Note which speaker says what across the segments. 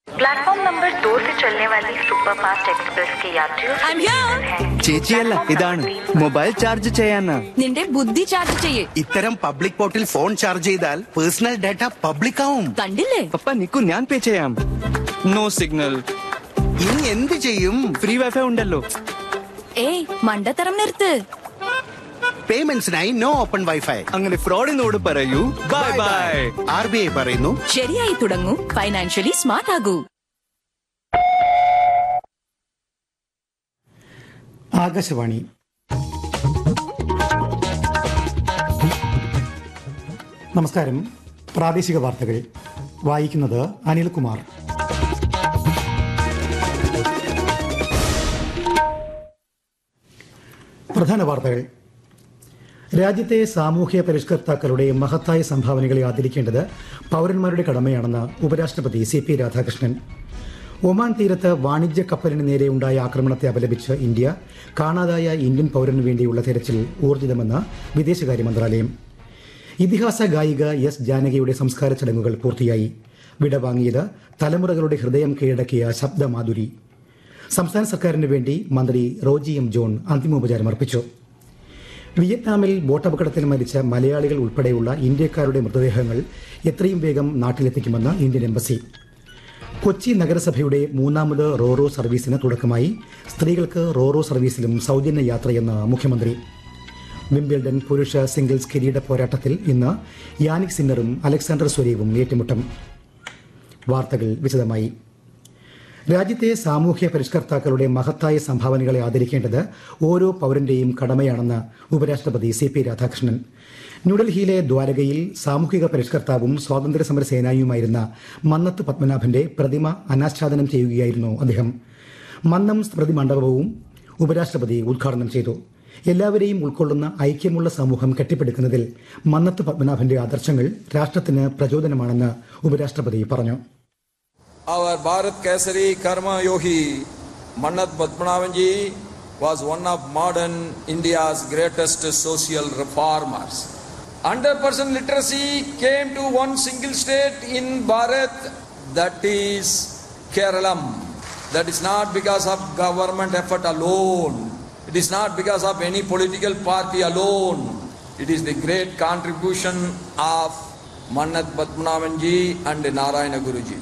Speaker 1: Platform number दो से चलने वाली सुपरफास्ट एक्सप्रेस के यात्रियों से
Speaker 2: I'm here.
Speaker 1: निवेदन है
Speaker 3: ചേച്ചിയല്ല ഇതാണ് മൊബൈൽ ചാർജ് ചെയ്യാനാ
Speaker 2: നിന്റെ ബുദ്ധി ചാർജ് ചെയ്യേ
Speaker 4: ഇത്തരം പബ്ലിക് പോർട്ടിൽ ഫോൺ ചാർജ് ചെയ്താൽ പേഴ്സണൽ ഡാറ്റ പബ്ലിക് ആവും
Speaker 2: കണ്ടില്ലേ
Speaker 3: പപ്പ നിക്കു ഞാൻ പേ ചെയ്യാം നോ സിഗ്നൽ
Speaker 4: ഇനി എന്ത് ചെയ്യും
Speaker 3: ഫ്രീ വൈഫൈ ഉണ്ടല്ലോ
Speaker 2: ഏയ് മണ്ടത്തരം നിർത്ത്
Speaker 4: പേയ്മെന്റ്സിനായി നോ ഓപ്പൺ വൈഫൈ
Speaker 3: അങ്ങനെ ഫ്രോഡിനോട് പറയൂ bye bye
Speaker 4: R B I പറയുന്നു
Speaker 2: ശരിയായി തുടങ്ങൂ ഫൈനാൻഷ്യലി സ്മാർട്ട് ആകൂ
Speaker 5: ആകാശവാണി നമസ്കാരം പ്രാദേശിക വാർത്തകൾ വായിക്കുന്നത് അനിൽകുമാർ പ്രധാന വാർത്തകൾ രാജ്യത്തെ സാമൂഹ്യ പരിഷ്കർത്താക്കളുടെ മഹത്തായ സംഭാവനകളെ ആദരിക്കേണ്ടത് പൌരന്മാരുടെ കടമയാണെന്ന് ഉപരാഷ്ട്രപതി സി പി രാധാകൃഷ്ണൻ ഒമാൻ തീരത്ത് വാണിജ്യ കപ്പലിന് നേരെ ഉണ്ടായ ആക്രമണത്തെ അപലപിച്ച് ഇന്ത്യ കാണാതായ ഇന്ത്യൻ പൌരന് വേണ്ടിയുള്ള തെരച്ചിൽ ഊർജിതമെന്ന് വിദേശകാര്യ മന്ത്രാലയം ഇതിഹാസ ഗായിക എസ് ജാനകിയുടെ സംസ്കാര ചടങ്ങുകൾ പൂർത്തിയായി വിടവാങ്ങിയത് തലമുറകളുടെ ഹൃദയം കീഴടക്കിയ ശബ്ദമാധുരി സംസ്ഥാന സർക്കാരിന് വേണ്ടി മന്ത്രി റോജി എം ജോൺ അന്തിമോപചാരം അർപ്പിച്ചു വിയറ്റ്നാമിൽ ബോട്ടപകടത്തിൽ മരിച്ച മലയാളികൾ ഉൾപ്പെടെയുള്ള ഇന്ത്യക്കാരുടെ മൃതദേഹങ്ങൾ എത്രയും വേഗം നാട്ടിലെത്തിക്കുമെന്ന് ഇന്ത്യൻ എംബസി കൊച്ചി നഗരസഭയുടെ മൂന്നാമത് റോറോ സർവീസിന് തുടക്കമായി സ്ത്രീകൾക്ക് റോറോ സർവീസിലും സൗജന്യ യാത്രയെന്ന് മുഖ്യമന്ത്രി വിംബിൾഡൺ പുരുഷ സിംഗിൾസ് കിരീട പോരാട്ടത്തിൽ ഇന്ന് യാനിക് സിന്നറും അലക്സാണ്ടർ സ്വരീവും ഏറ്റുമുട്ടും വാർത്തകൾ വിശദമായി രാജ്യത്തെ സാമൂഹ്യ പരിഷ്കർത്താക്കളുടെ മഹത്തായ സംഭാവനകളെ ആദരിക്കേണ്ടത് ഓരോ പൌരന്റെയും കടമയാണെന്ന് ഉപരാഷ്ട്രപതി സി പി രാധാകൃഷ്ണൻ ന്യൂഡൽഹിയിലെ ദ്വാരകയിൽ സാമൂഹിക പരിഷ്കർത്താവും സ്വാതന്ത്ര്യ സമര സേനാനിയുമായിരുന്ന മന്നത്ത് പത്മനാഭന്റെ പ്രതിമ അനാച്ഛാദനം ചെയ്യുകയായിരുന്നു അദ്ദേഹം മന്നം സ്മൃതി മണ്ഡപവും ഉപരാഷ്ട്രപതി ഉദ്ഘാടനം ചെയ്തു എല്ലാവരെയും ഉൾക്കൊള്ളുന്ന ഐക്യമുള്ള സമൂഹം കെട്ടിപ്പടുക്കുന്നതിൽ മന്നത്ത് പത്മനാഭന്റെ ആദർശങ്ങൾ രാഷ്ട്രത്തിന് പ്രചോദനമാണെന്ന് ഉപരാഷ്ട്രപതി പറഞ്ഞു
Speaker 6: Our Bharat Kesari Karma Yogi Mannat Padmanavan ji was one of modern India's greatest social reformers. 100% literacy came to one single state in Bharat, that is Keralam. That is not because of government effort alone. It is not because of any political party alone. It is the great contribution of Mannat Padmanavan ji and Narayana Guru ji.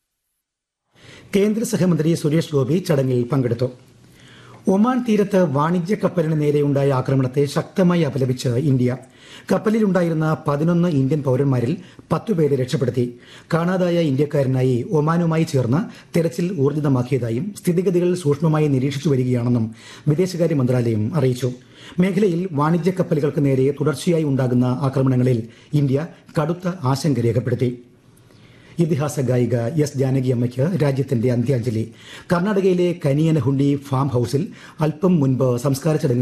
Speaker 5: കേന്ദ്ര സഹമന്ത്രി സുരേഷ് ഗോപി ചടങ്ങിൽ പങ്കെടുത്തു Oman തീരത്ത് വാണിജ്യ കപ്പലിന് നേരെയുണ്ടായ ആക്രമണത്തെ ശക്തമായി അപലപിച്ച് ഇന്ത്യ കപ്പലിലുണ്ടായിരുന്ന പതിനൊന്ന് ഇന്ത്യൻ പൌരന്മാരിൽ പത്തുപേരെ രക്ഷപ്പെടുത്തി കാണാതായ ഇന്ത്യക്കാരനായി ഒമാനുമായി ചേർന്ന് തെരച്ചിൽ ഊർജിതമാക്കിയതായും സ്ഥിതിഗതികൾ സൂക്ഷ്മമായി നിരീക്ഷിച്ചു വരികയാണെന്നും വിദേശകാര്യ മന്ത്രാലയം അറിയിച്ചു മേഖലയിൽ വാണിജ്യ കപ്പലുകൾക്ക് നേരെ തുടർച്ചയായി ഉണ്ടാകുന്ന ആക്രമണങ്ങളിൽ ഇന്ത്യ കടുത്ത ആശങ്ക രേഖപ്പെടുത്തി ഇതിഹാസ ഗായിക എസ് ജാനകി അമ്മയ്ക്ക് രാജ്യത്തിന്റെ അന്ത്യാഞ്ജലി കർണാടകയിലെ കനിയനഹുണ്ടി ഫാം ഹൌസിൽ അല്പം മുൻപ് സംസ്കാര ചടങ്ങ്